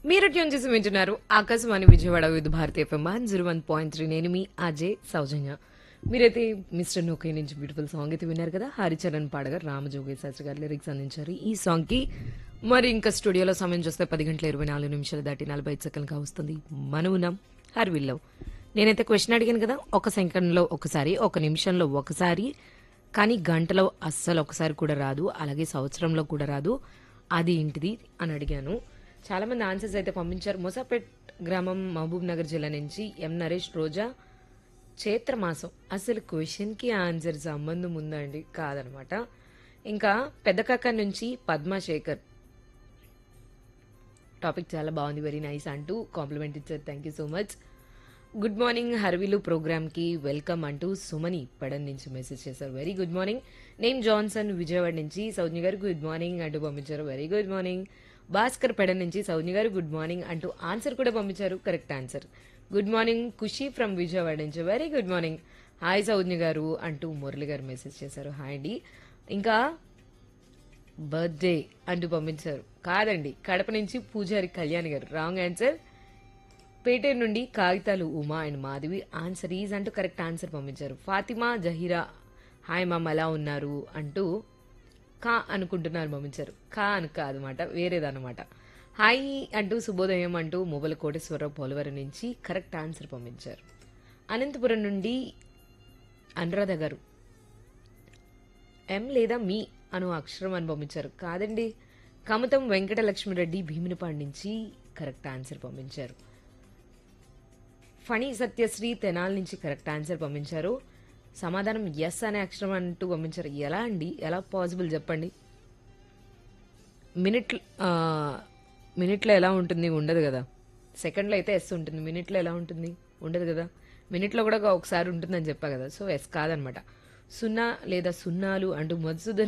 మీరు ట్యూన్ చేసి వింటున్నారు Akashvani Vijayawada with Bharatiya FM one zero one point three నేను మీ అజయ్ సౌజన్య మీరైతే మిస్టర్ నోకే నుంచి బ్యూటిఫుల్ సాంగ్ అయితే విన్నారు కదా హరిచరణ్ పాడగా రామజోగి శాస్త్రి గారు లిరిక్స్ అందించారు ఈ సాంగ్ కి మరి ఇంకా స్టూడియోలో సమయం చూస్తే పది గంటల ఇరవై నాలుగు నిమిషాలు దాటి నలభై ఐదు సెకండ్గా వస్తుంది మనవునం హర్విల్లో నేనైతే క్వశ్చన్ అడిగాను కదా ఒక సెకండ్లో ఒకసారి ఒక నిమిషంలో ఒకసారి కానీ గంటలో అస్సలు ఒకసారి కూడా రాదు అలాగే సంవత్సరంలో కూడా రాదు అది ఏంటిది అని అడిగాను చాలా మంది ఆన్సర్స్ అయితే పంపించారు మొసాపేట్ గ్రామం మహబూబ్ నగర్ జిల్లా నుంచి ఎం నరేష్ రోజా చైత్రమాసం అసలు క్వశ్చన్కి ఆన్సర్ సంబంధం ఉందా అండి కాదనమాట ఇంకా పెద్దకాక నుంచి పద్మాశేఖర్ టాపిక్ చాలా బాగుంది వెరీ నైస్ అంటూ కాంప్లిమెంట్ ఇచ్చారు thank you so much good morning హర్విలు ప్రోగ్రామ్కి వెల్కమ్ అంటూ సుమని పడన్ నుంచి మెసేజ్ చేశారు very good morning name Johnson Vijayawada నుంచి సౌజ్ఞ గారు గుడ్ మార్నింగ్ అంటూ పంపించారు very good morning Bhaskar Pedana నుంచి సౌజ్ఞ గారు గుడ్ మార్నింగ్ అంటూ ఆన్సర్ కూడా పంపించారు correct answer good morning Khushi from Vijayawada నుంచి very good morning hi Soujnya garu అంటూ మురళి గారు మెసేజ్ చేశారు హాయ్ అండి ఇంకా బర్త్డే అంటూ పంపించారు కాదండి కడప నుంచి పూజారి కళ్యాణ్ గారు రాంగ్ ఆన్సర్ పేటేరు నుండి కాగితాలు Uma and Madhavi answer is అంటూ కరెక్ట్ ఆన్సర్ పంపించారు ఫాతిమా జహీరా హాయ్ మామ్ ఎలా ఉన్నారు అంటూ కా అనుకుంటున్నారు పంపించారు కా అని కాదనమాట వేరేదన్నమాట హాయ్ అంటూ శుభోదయం అంటూ మొబైల్ కోటేశ్వరరావు పోలవరం నుంచి కరెక్ట్ ఆన్సర్ పంపించారు అనంతపురం నుండి అనురాధ గారు ఎం లేదా మీ అను అక్షరం అని పంపించారు కాదండి కమతం వెంకటలక్ష్మిరెడ్డి భీమినిపాడు నుంచి కరెక్ట్ ఆన్సర్ పంపించారు ఫణి సత్యశ్రీ తెనాల్ నుంచి కరెక్ట్ ఆన్సర్ పంపించారు సమాధానం ఎస్ అనే అక్షరం అంటూ పంపించారు ఎలా అండి ఎలా పాసిబుల్ చెప్పండి మినిట్ మినిట్లో ఎలా ఉంటుంది ఉండదు కదా సెకండ్లో అయితే ఎస్ ఉంటుంది మినిట్లో ఎలా ఉంటుంది ఉండదు కదా మినిట్లో కూడా ఒకసారి ఉంటుందని చెప్పా కదా సో ఎస్ కాదనమాట సున్నా లేదా సున్నాలు అంటూ మధుసూదన్